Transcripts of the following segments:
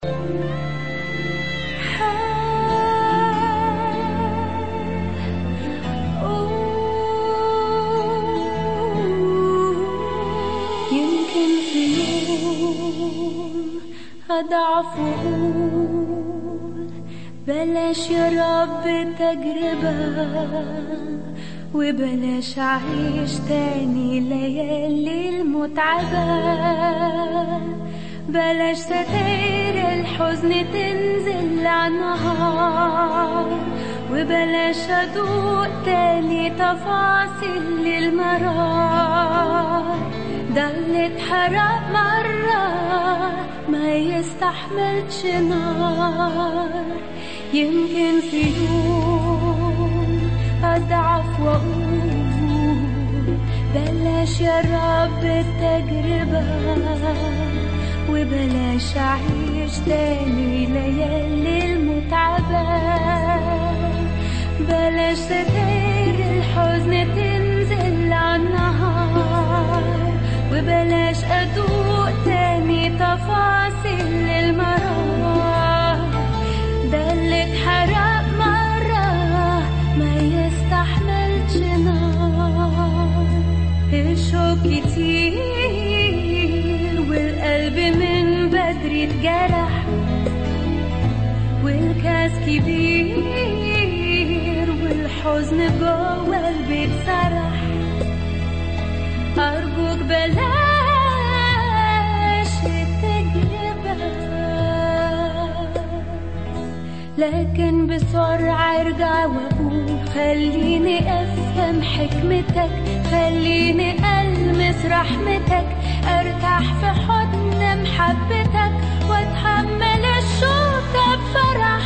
يمكن في يوم أضعف وأقول بلاش يا رب تجربة وبلاش أعيش تاني ليالي المتعبة بلاش ستاير الحزن تنزل عالنهار وبلاش أدوق تاني تفاصيل المرار ده اللي اتحرق مرة ما يستحملش نار يمكن في يوم أضعف وأقول بلاش يا رب التجربة وبلاش أعيش تاني ليالي المتعبة بلاش ستاير الحزن تنزل عالنهار وبلاش أدوق تاني تفاصيل المرار ده اللي اتحرق مرة ما يستحملش نار الشوق كتير والقلب من بدري اتجرح والكاس كبير والحزن جوه البيت سرح أرجوك بلاش التجربة لكن بسرعة ارجع واقول خليني افهم حكمتك خليني المس رحمتك ارتاح في حضن محبتك واتحمل الشوكة بفرح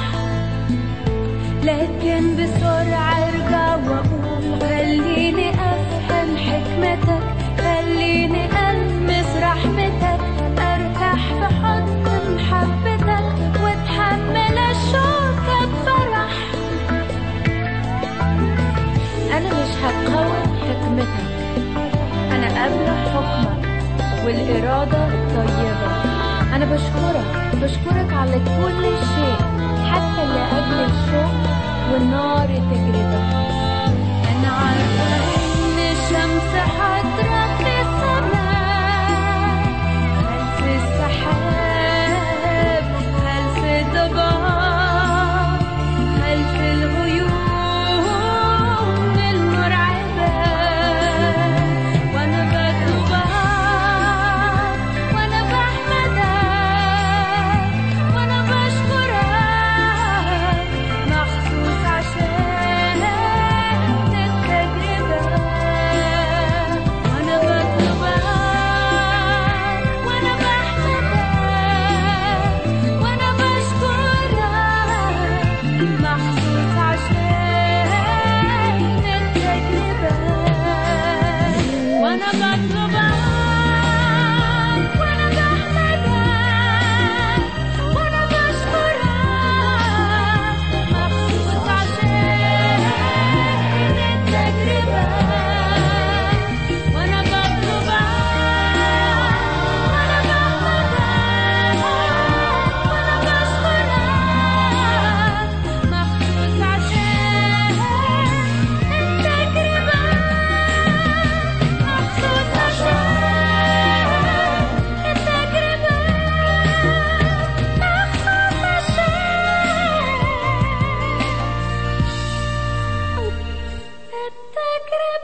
لكن بسرعة ارجع واقول خليني افهم حكمتك خليني المس رحمتك ارتاح في حضن محبتك واتحمل الشوكة بفرح أنا مش هتقاوم حكمتك أنا قابلة حكمك والإرادة الطيبة أنا بشكرك بشكرك على كل شيء حتى لأجل الشوق والنار التجربة أنا عارفة إن الشمس هتروح في السماء خلف السحاب خلف الضباب خلف الغيوم المرعبة وأنا بطلبك وأنا بحمدك وأنا بشكرك مخصوص عشان التجربة وأنا بطلبك وأنا بحمدك وأنا بشكرك مخصوص عشان التجربة وأنا بطلبك وأنا بحمدك وأنا بشكرك مخصوص عشان التجربة وأنا بطلبك وأنا بحمدك وأنا بشكرك مخصوص عشان التجربة مخصوص عشان التجربة مخصوص عشان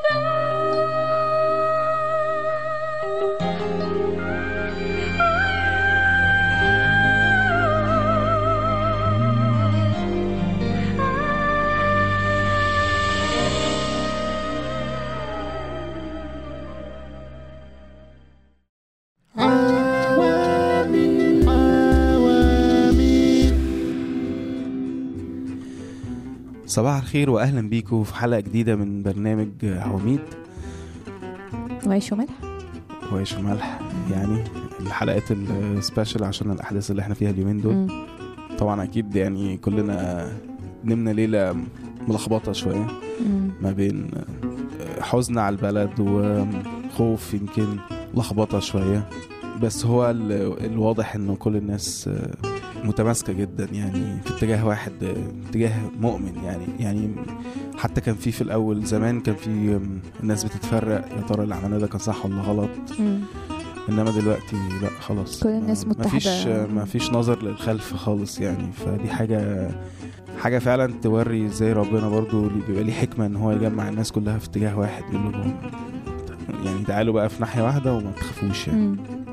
صباح الخير واهلا بيكم في حلقه جديده من برنامج عواميد وعيش وملح وعيش وملح يعني الحلقات السبيشال عشان الاحداث اللي احنا فيها اليومين دول مم. طبعا اكيد يعني كلنا نمنا ليله ملخبطه شويه مم. ما بين حزن على البلد وخوف يمكن لخبطه شويه بس هو ال- الواضح انه كل الناس متماسكه جدا يعني في اتجاه واحد آه، اتجاه مؤمن يعني يعني حتى كان في في الاول زمان كان في آم، الناس بتتفرق يا ترى اللي عملناه ده كان صح ولا غلط مم. انما دلوقتي لا خلاص كل الناس ما- متحدة. مفيش مفيش نظر للخلف خالص يعني فدي حاجه حاجه فعلا توري ازاي ربنا برضو ليه- بيبقى ليه حكمه ان هو يجمع الناس كلها في اتجاه واحد يقول لهم يعني تعالوا بقى في ناحيه واحده وما تخافوش يعني مم.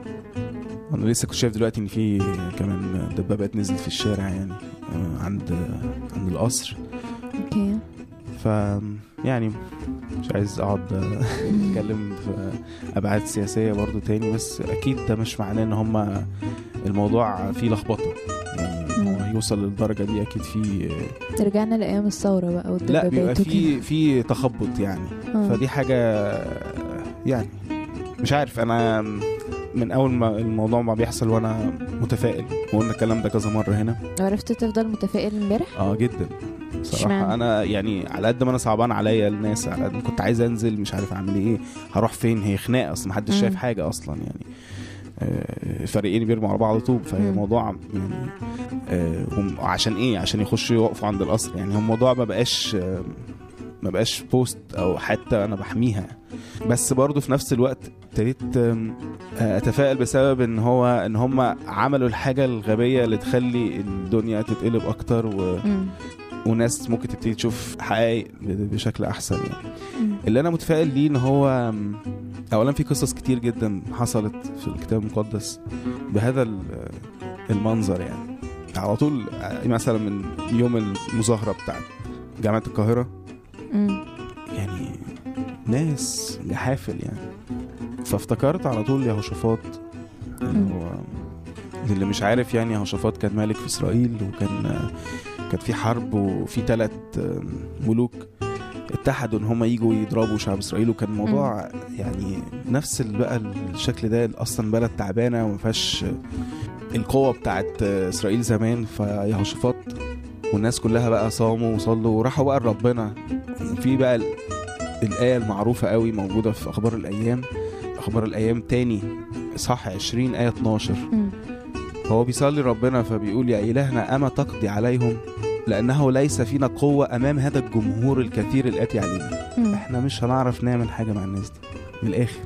انا لسه كنت شايف دلوقتي ان في كمان دبابات نزلت في الشارع يعني آه، عند عند القصر اوكي ف يعني مش عايز اقعد اتكلم في ابعاد سياسيه برضو تاني بس اكيد ده مش معناه ان هم الموضوع فيه لخبطه يعني إن هو يوصل للدرجه دي اكيد في رجعنا لايام الثوره بقى لا والدبابات بيبقى في وكده. في تخبط يعني آه. فدي حاجه يعني مش عارف انا من اول ما الموضوع ما بيحصل وانا متفائل وقلنا الكلام ده كذا مره هنا عرفت تفضل متفائل امبارح اه جدا صراحة اشمعنى؟ انا يعني على قد ما انا صعبان عليا الناس على قد ما كنت عايز انزل مش عارف اعمل ايه هروح فين هي خناقه اصلا محدش مم. شايف حاجه اصلا يعني آه، فريقين بيرموا على بعض طوب فهي مم. موضوع يعني آه، هم- عشان ايه عشان يخشوا يوقفوا عند القصر يعني هو الموضوع ما بقاش آه، ما بقاش بوست او حتى انا بحميها بس برضه في نفس الوقت ابتديت آم، آه، اتفائل بسبب ان هو ان هم عملوا الحاجه الغبيه اللي تخلي الدنيا تتقلب اكتر و... مم. وناس ممكن تبتدي تشوف حقائق ب- بشكل احسن يعني مم. اللي انا متفائل ليه ان هو أم، اولا في قصص كتير جدا حصلت في الكتاب المقدس بهذا ال- المنظر يعني على طول آه، مثلا من يوم المظاهره بتاعت جامعه القاهره مم. يعني ناس جحافل يعني فافتكرت على طول يهوشافاط اللي مم. هو اللي مش عارف يعني يهوشافاط كان ملك في اسرائيل وكان كانت في حرب وفي ثلاث ملوك اتحدوا ان هم يجوا يضربوا شعب اسرائيل وكان الموضوع يعني نفس ال- بقى الشكل ده اصلا بلد تعبانه وما فيهاش القوه بتاعت اسرائيل زمان فيهوشافاط والناس كلها بقى صاموا وصلوا وراحوا بقى لربنا في بقى ال- الآية المعروفة قوي موجودة في أخبار الأيام أخبار الأيام تاني صح 20 آية 12 مم. هو بيصلي ربنا فبيقول يا إلهنا أما تقضي عليهم لأنه ليس فينا قوة أمام هذا الجمهور الكثير الآتي علينا مم. إحنا مش هنعرف نعمل حاجة مع الناس دي من الآخر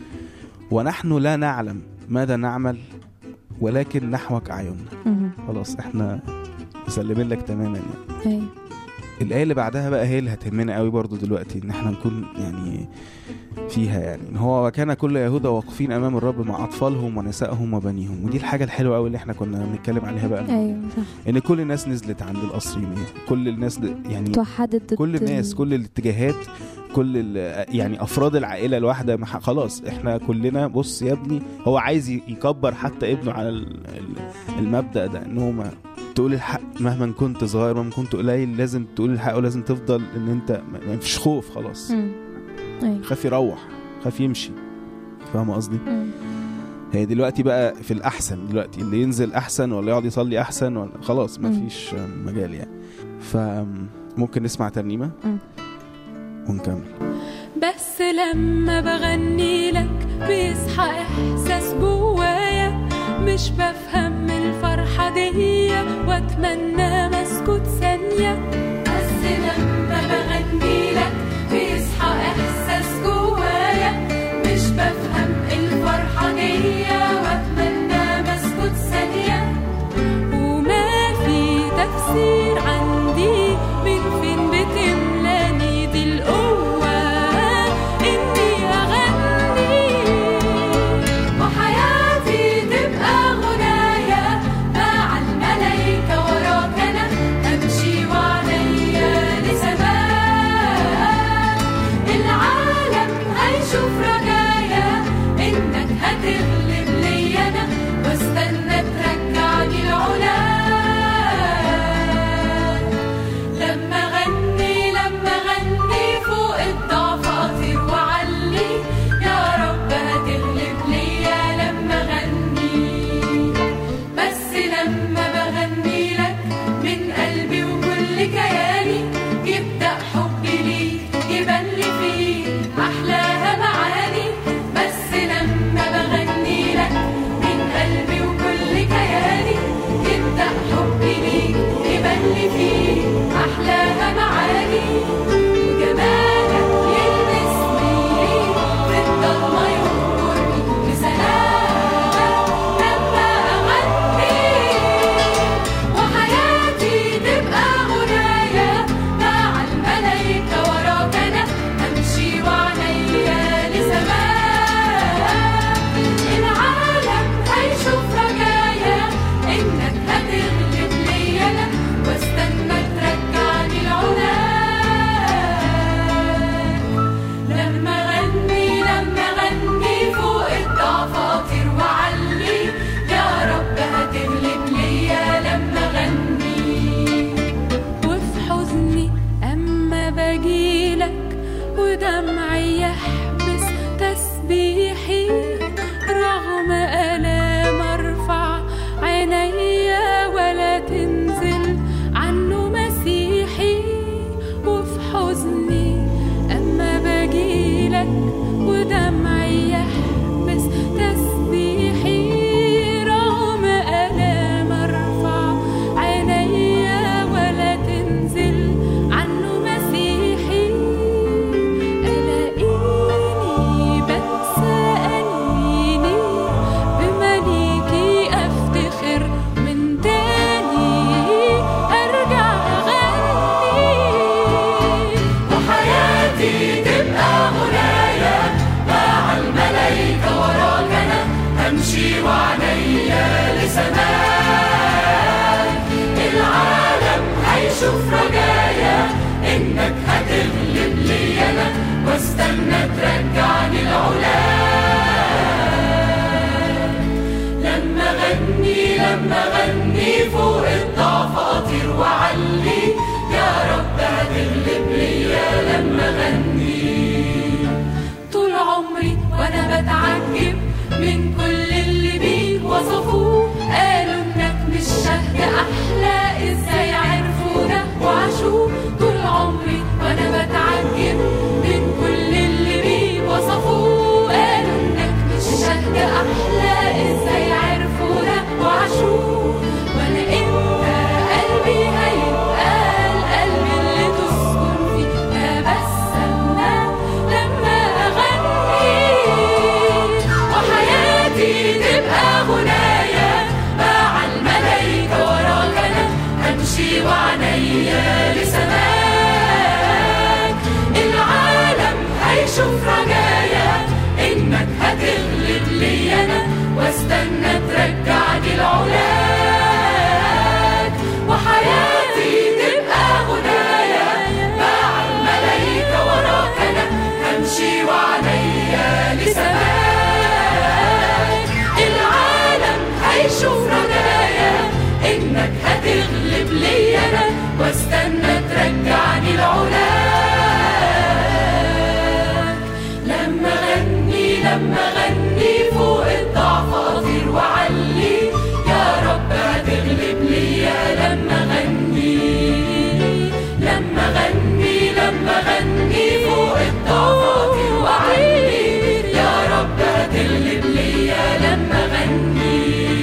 ونحن لا نعلم ماذا نعمل ولكن نحوك أعيننا مم. خلاص إحنا مسلمين لك تماما يعني أيوة. الآية اللي بعدها بقى هي اللي هتهمنا قوي برضو دلوقتي إن إحنا نكون يعني فيها يعني إن هو وكان كل يهوذا واقفين أمام الرب مع أطفالهم ونسائهم وبنيهم ودي الحاجة الحلوة قوي اللي إحنا كنا بنتكلم عليها بقى ايوه صح إن كل الناس نزلت عند القصر يوميا كل الناس يعني توحدت ضد كل الناس كل الاتجاهات كل ال- يعني افراد العائله الواحده مح- خلاص احنا كلنا بص يا ابني هو عايز ي- يكبر حتى ابنه على ال- ال- المبدا ده ان هو ما تقول الحق مهما كنت صغير مهما كنت قليل لازم تقول الحق ولازم تفضل ان انت ما ما فيش خوف خلاص مم. ايوه خاف يروح خاف يمشي فاهم قصدي مم. هي دلوقتي بقى في الاحسن دلوقتي اللي ينزل احسن ولا يقعد يصلي احسن ولا خلاص ما مم. فيش مجال يعني فممكن نسمع ترنيمه مم. ونكمل بس لما بغني لك بيصحى احساس جوايا مش بفهم الفرحة دي واتمنى ما اسكت ثانية بس لما بغني لك بيصحى احساس جوايا مش بفهم الفرحة دي واتمنى ما اسكت ثانية وما في تفسير عندي من فين بتملاني دي القوة إني أغني وحياتي تبقى غنايا مع الملايكة وراك أنا أمشي وعليا لسماء العالم هيشوف رجايا إنك هتغلب لي أنا واستنى ترجعني العلا لما غني لما غني فوق الضعف اطير وعلي يا رب هتغلب ليا لما غني بس لما بغني لك من قلبي وكل كياني يبدأ حبي ليك يبان لي فيه أحلاها معاني بس لما بغني لك من قلبي وكل كياني يبدأ همشي وعينيا لسماك العالم هيشوف رجايا انك هتغلب لي انا واستنى ترجعني لعلاك وحياتي تبقى غنايا مع الملايكة وراك انا همشي وعينيا لسماك العالم هيشوف رجايا انك هتغلب لي انا واستنى ترجعني لعلاك لما غني لما غني فوق الضعف اطير وعلي يا رب هتغلب ليا لما غني لما غني لما غني فوق الضعف اطير وعلي يا رب هتغلب ليا لما غني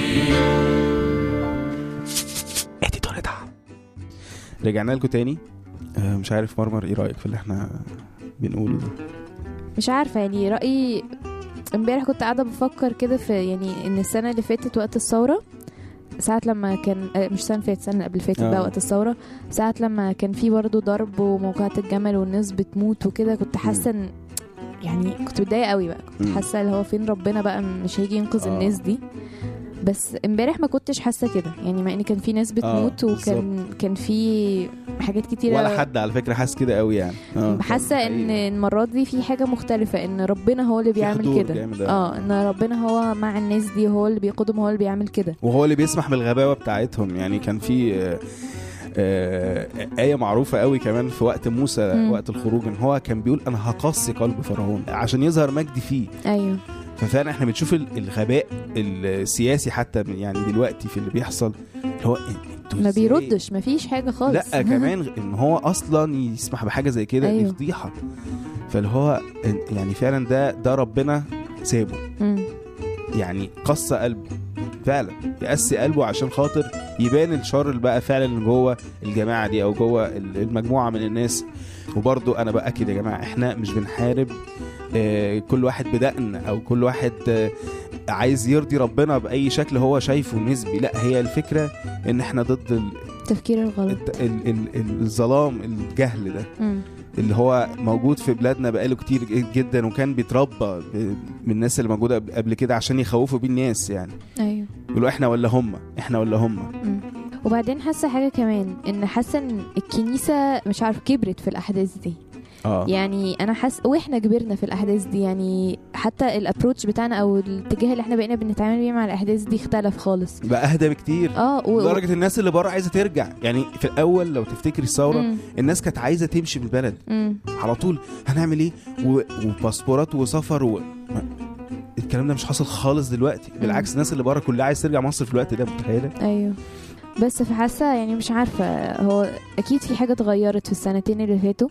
رجعنا لكم تاني آه، مش عارف مرمر ايه رايك في اللي احنا بنقوله ده مش عارفة يعني رأيي امبارح كنت قاعدة بفكر كده في يعني ان السنة اللي فاتت وقت الثورة ساعة لما كان آه، مش سنة فاتت السنة اللي قبل فاتت آه. بقى وقت الثورة ساعة لما كان في برضه ضرب وموقعة الجمل والناس بتموت وكده كنت حاسة ان يعني كنت متضايقة قوي بقى كنت مم. حاسة اللي هو فين ربنا بقى مش هيجي ينقذ آه. الناس دي بس امبارح ما كنتش حاسة كده يعني مع ان كان في ناس بتموت وكان كان في حاجات كتيرة ولا حد على فكره حاسس كده قوي يعني آه، حاسه كان ان حقيقي. المرات دي في حاجه مختلفه ان ربنا هو اللي في بيعمل حضور كده جامد أوي. اه ان ربنا هو مع الناس دي هو اللي بيقودهم هو اللي بيعمل كده وهو اللي بيسمح بالغباوه بتاعتهم يعني كان في آه، آه، آية معروفة قوي كمان في وقت موسى مم. وقت الخروج ان هو كان بيقول انا هقصي قلب فرعون عشان يظهر مجدي فيه ايوه ففعلا احنا بنشوف ال- الغباء السياسي حتى يعني دلوقتي في اللي بيحصل اللي هو انتوا ما إزاي؟ بيردش ما فيش حاجه خالص لا كمان ان هو اصلا يسمح بحاجه زي كده دي أيوه. فضيحه فاللي هو يعني فعلا ده ده ربنا سابه مم. يعني قص قلبه فعلا يقسي قلبه عشان خاطر يبان الشر اللي بقى فعلا اللي جوه الجماعه دي او جوه ال- المجموعه من الناس وبرضو انا باكد يا جماعه احنا مش بنحارب آه، كل واحد بدقن او كل واحد آه، عايز يرضي ربنا باي شكل هو شايفه نسبي لا هي الفكره ان احنا ضد ال- التفكير الغلط الت- ال- ال- ال- الظلام الجهل ده مم. اللي هو موجود في بلادنا بقاله كتير جدا وكان بيتربى ب- من الناس اللي موجوده قبل- قبل كده عشان يخوفوا بيه الناس يعني ايوه يقولوا احنا ولا هم احنا ولا هم مم. وبعدين حاسه حاجه كمان ان حاسه ان الكنيسه مش عارف كبرت في الاحداث دي اه يعني انا حاسه واحنا كبرنا في الاحداث دي يعني حتى الابروتش بتاعنا او الاتجاه اللي احنا بقينا بنتعامل بيه مع الاحداث دي اختلف خالص بقى اهدى بكتير اه و... لدرجه الناس اللي بره عايزه ترجع يعني في الاول لو تفتكري الثوره مم. الناس كانت عايزه تمشي من البلد مم. على طول هنعمل ايه و- وباسبورات وسفر و... ما- الكلام ده مش حاصل خالص دلوقتي بالعكس الناس اللي بره كلها عايز ترجع مصر في الوقت ده متخيله ايوه بس فحاسه يعني مش عارفه هو اكيد في حاجه اتغيرت في السنتين اللي فاتوا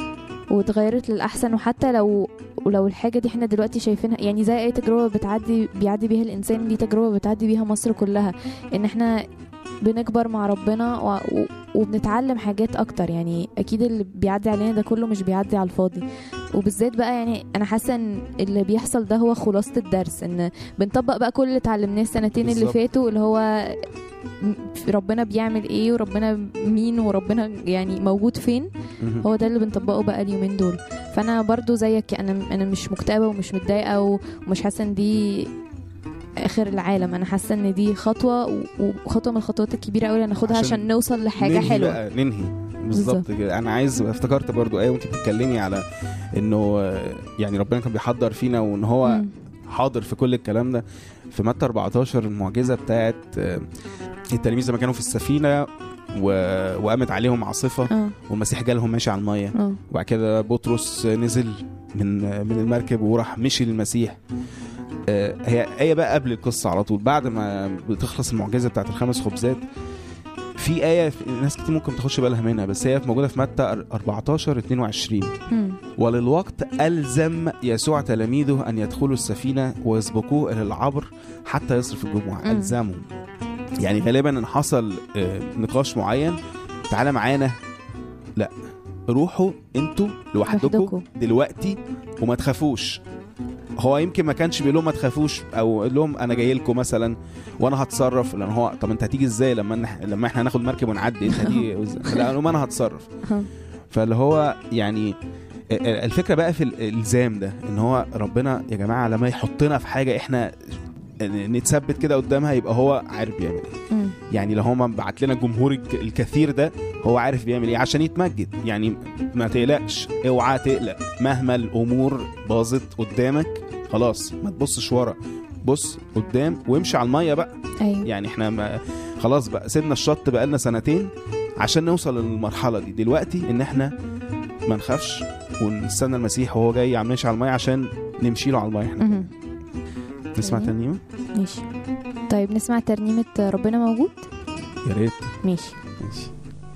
واتغيرت للاحسن وحتى لو ولو الحاجه دي احنا دلوقتي شايفينها يعني زي اي تجربه بتعدي بيعدي بيها الانسان دي تجربه بتعدي بيها مصر كلها ان احنا بنكبر مع ربنا و... و... وبنتعلم حاجات اكتر يعني اكيد اللي بيعدي علينا ده كله مش بيعدي على الفاضي وبالذات بقى يعني انا حاسه ان اللي بيحصل ده هو خلاصه الدرس ان بنطبق بقى كل اللي اتعلمناه السنتين اللي بالظبط. فاتوا اللي هو م- ربنا بيعمل ايه وربنا مين وربنا يعني موجود فين مهم. هو ده اللي بنطبقه بقى اليومين دول فانا برضو زيك انا انا مش مكتئبه ومش متضايقه و- ومش حاسه ان دي اخر العالم انا حاسه ان دي خطوه و- وخطوه من الخطوات الكبيره قوي اللي هناخدها عشان عشان نوصل لحاجه ننهي حلوه بقى ننهي بالظبط كده انا عايز افتكرت برضو ايه وانت بتتكلمي على انه آه، يعني ربنا كان بيحضر فينا وان هو مم. حاضر في كل الكلام ده في متى 14 المعجزه بتاعت آه، التلاميذ لما كانوا في السفينه و... وقامت عليهم عاصفه اه والمسيح جالهم ماشي على الميه اه وبعد كده بطرس نزل من من المركب وراح مشي للمسيح آه، هي آية بقى قبل القصة على طول بعد ما بتخلص المعجزة بتاعت الخمس خبزات في آية في- ناس كتير ممكن تخش بالها منها بس هي موجودة في متى 14 22 مم. وللوقت ألزم يسوع تلاميذه أن يدخلوا السفينة ويسبقوه إلى العبر حتى يصرف الجموع مم. ألزمهم يعني غالبا إن حصل آه، نقاش معين تعالى معانا لا روحوا انتوا لوحدكم لوحدكم. دلوقتي وما تخافوش هو يمكن ما كانش بيقول لهم ما تخافوش او قال لهم انا جاي لكم مثلا وانا هتصرف لان هو طب انت هتيجي ازاي لما إن- لما احنا هناخد مركب ونعدي انت هتيجي إزاي؟ لا قال لهم انا هتصرف ها. فاللي هو يعني ال- الفكره بقى في الالزام ده ان هو ربنا يا جماعه لما يحطنا في حاجه احنا نتثبت كده قدامها يبقى هو عارف بيعمل ايه مم. يعني لو هو ما بعت لنا الجمهور الك- الكثير ده هو عارف بيعمل ايه عشان يتمجد يعني ما تقلقش اوعى تقلق مهما الامور باظت قدامك خلاص ما تبصش ورا بص قدام وامشي على الميه بقى ايوه يعني احنا ما خلاص بقى سيبنا الشط بقالنا سنتين عشان نوصل للمرحله دي دلوقتي ان احنا ما نخافش ونستنى المسيح وهو جاي عم ماشي على الميه عشان نمشي له على الميه احنا مهم. نسمع تمام. ترنيمه ماشي طيب نسمع ترنيمة ربنا موجود يا ريت ماشي ماشي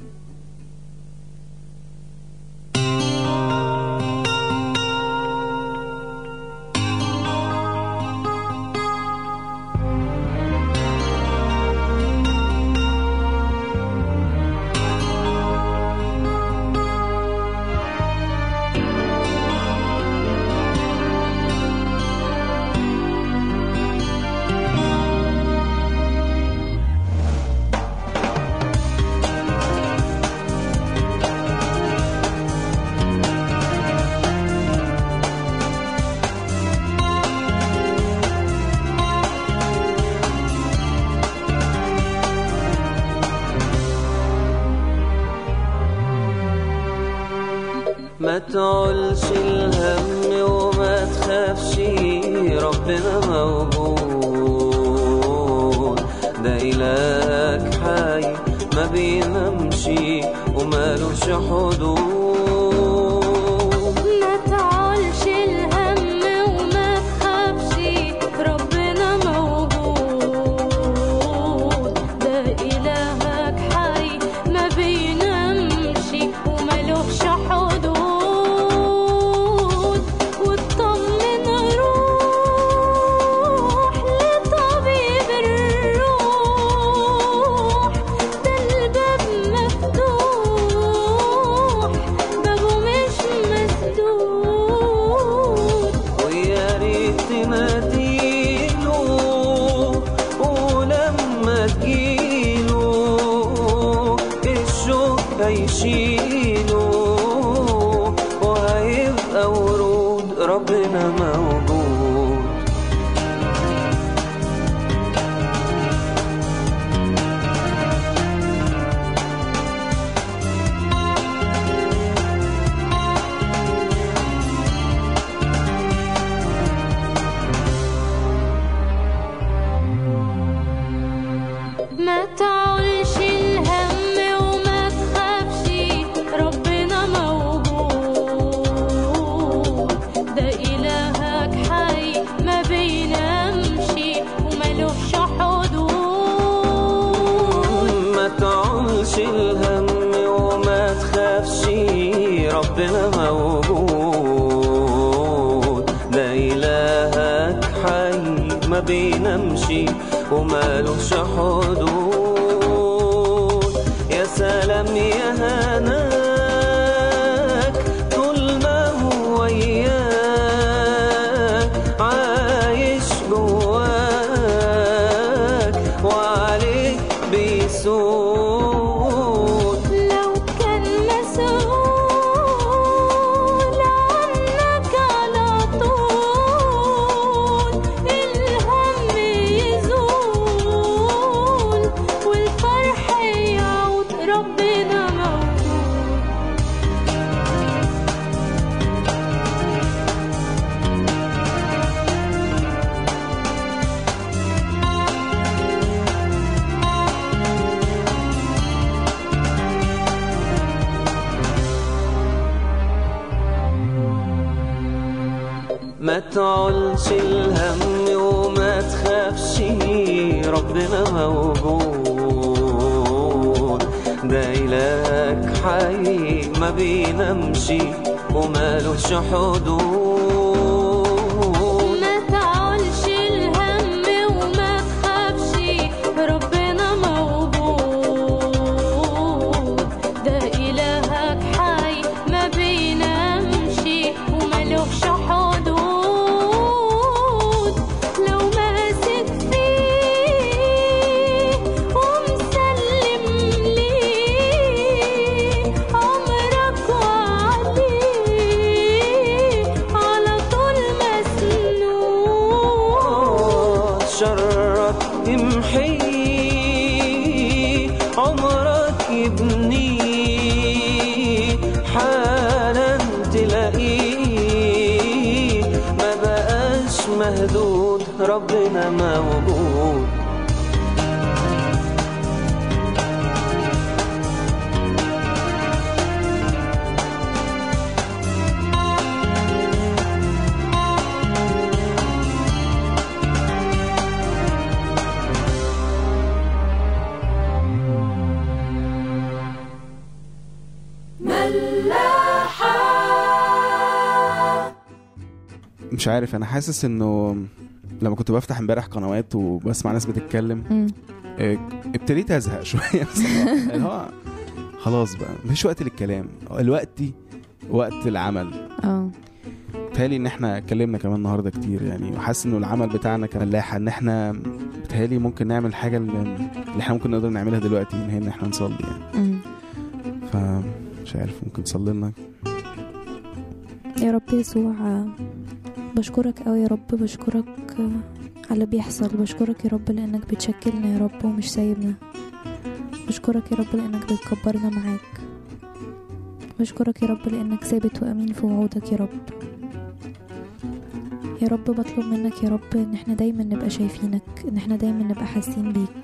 ما تعولش الهم وما تخافش ربنا موجود ده إلهك حي ما بينامش ومالوش حدود ما تعولش الهم وما تخافش ربنا موجود ده إلهك حي ما بينامش وملوش حدود واطمن روح لطبيب الروح ده الباب مفتوح بابه مش مسدود ويا ريت تناديله ولما تجيله الشوق هيشيله وهيبقى ورود ربنا موجود ما تعولش الهم وما تخافش ربنا موجود ده إلهك حي ما بينامش وملوش حدود ما تعولش الهم وما تخافش ربنا موجود ده إلهك حي ما بينامش ومالوش حدود يا سلام يا هناك طول ما هو وياك عايش جواك وعليك بيسود لو كان مسؤول عنك على طول الهم يزول والفرح يعود ربنا موجود ما تعولش الهم وما تخافش ربنا موجود ده إلهك حي ما بينامش ومالوش حدود ما تعولش الهم وما تخافش ربنا موجود ده إلهك حي ما بينامش وملوش حدود موجود مش عارف انا حاسس انه لما كنت بفتح امبارح قنوات وبسمع ناس بتتكلم مم. آه، ابتديت ازهق شويه بصراحه اللي هو خلاص بقى مفيش وقت للكلام الوقت وقت العمل اه بتهيألي ان احنا اتكلمنا كمان النهارده كتير يعني وحاسس انه العمل بتاعنا كان ملاحه ان احنا بتهيألي ممكن نعمل حاجه اللي اللي احنا ممكن نقدر نعملها دلوقتي ان هي ان احنا نصلي يعني مم. فمش عارف ممكن تصلي لنا يا رب يسوع آه، بشكرك قوي يا رب بشكرك آه، على اللي بيحصل بشكرك يا رب لانك بتشكلنا يا رب ومش سايبنا بشكرك يا رب لانك بتكبرنا معاك بشكرك يا رب لانك ثابت وامين في وعودك يا رب يا رب بطلب منك يا رب ان احنا دايما نبقى شايفينك ان احنا دايما نبقى حاسين بيك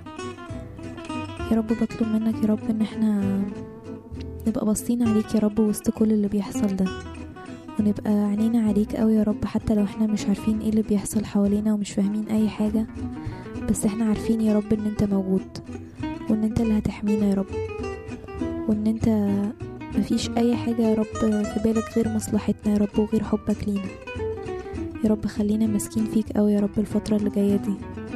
يا رب بطلب منك يا رب ان احنا نبقى باصين عليك يا رب وسط كل اللي بيحصل ده ونبقى عينينا عليك قوي يا رب حتى لو احنا مش عارفين ايه اللي بيحصل حوالينا ومش فاهمين اي حاجة بس احنا عارفين يا رب ان انت موجود وان انت اللي هتحمينا يا رب وان انت مفيش اي حاجة يا رب في بالك غير مصلحتنا يا رب وغير حبك لينا يا رب خلينا ماسكين فيك قوي يا رب الفترة اللي جاية دي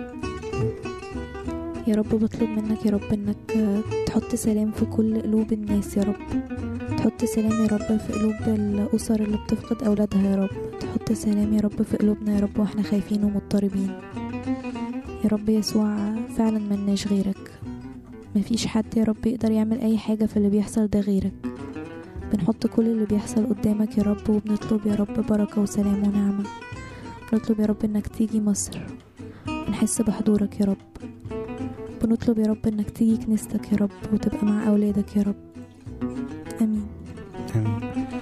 يا رب بطلب منك يا رب انك تحط سلام في كل قلوب الناس يا رب تحط سلام يا رب في قلوب الأسر اللي بتفقد أولادها يا رب تحط سلام يا رب في قلوبنا يا رب واحنا خايفين ومضطربين يا رب يسوع فعلا ملناش غيرك مفيش حد يا رب يقدر يعمل أي حاجة في اللي بيحصل ده غيرك بنحط كل اللي بيحصل قدامك يا رب وبنطلب يا رب بركة وسلام ونعمة بنطلب يا رب انك تيجي مصر ونحس بحضورك يا رب بنطلب يا رب انك تيجي كنيستك يا رب وتبقى مع أولادك يا رب آمين آمين.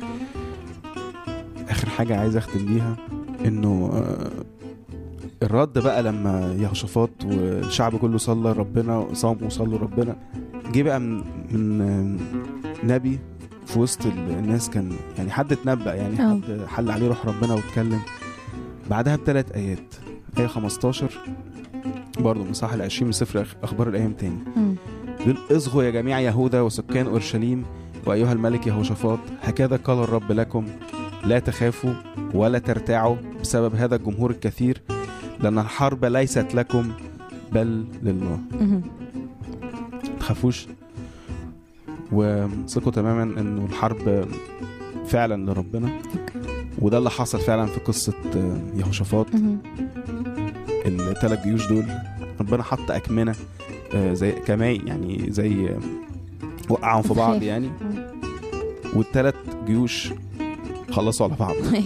اخر حاجه عايز اختم بيها انه آه، الرد بقى لما يهوشافاط والشعب كله صلى ربنا صام وصلوا ربنا جه بقى من من آه، نبي في وسط ال- الناس كان يعني حد اتنبأ يعني آه. حد حل عليه روح ربنا واتكلم بعدها بثلاث ايات ايه 15 برضه من صح العشرين من سفر أخ- اخبار الايام تاني مم. بيقول اصغوا يا جميع يهوذا وسكان اورشليم وايها الملك يهوشافاط هكذا قال الرب لكم لا تخافوا ولا ترتاعوا بسبب هذا الجمهور الكثير لان الحرب ليست لكم بل لله مهم. تخافوش وثقوا تماما انه الحرب فعلا لربنا وده اللي حصل فعلا في قصة يهوشافاط مهم. الثلاث جيوش دول ربنا حط أكمنة آه، زي كماي يعني زي آه، وقعهم في بعض خايف. يعني مم. والثلاث جيوش خلصوا على بعض أيوة.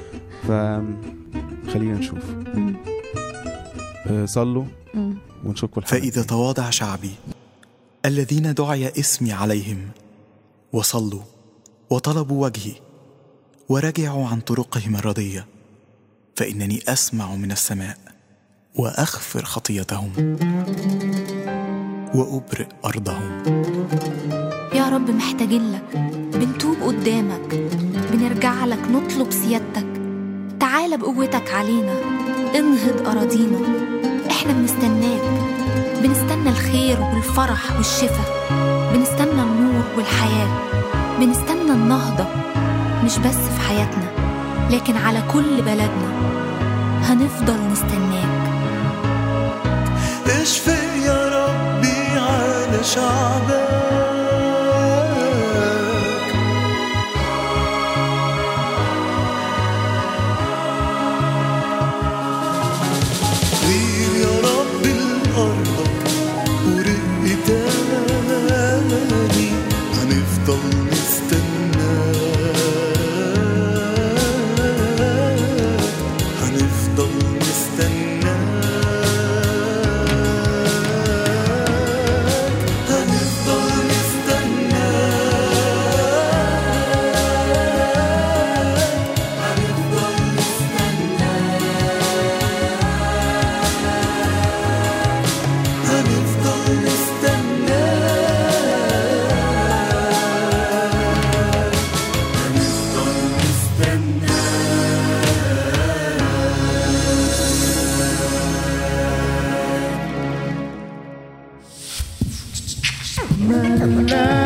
فخلينا نشوف مم. آه، صلوا مم. ونشوفكم الحلقة فإذا تواضع شعبي الذين دعي اسمي عليهم وصلوا وطلبوا وجهي ورجعوا عن طرقهم الردية فإنني أسمع من السماء وأغفر خطيتهم وأبرئ أرضهم يا رب محتاجين لك بنتوب قدامك بنرجع لك نطلب سيادتك تعال بقوتك علينا انهض أراضينا احنا بنستناك بنستنى الخير والفرح والشفاء بنستنى النور والحياة بنستنى النهضة مش بس في حياتنا لكن على كل بلدنا هنفضل نستناك اشفق يا ربي على شعبك غير يا رب الأرض ورق تاني هنفضل نستناك هنفضل نستناك هنفضل ملاك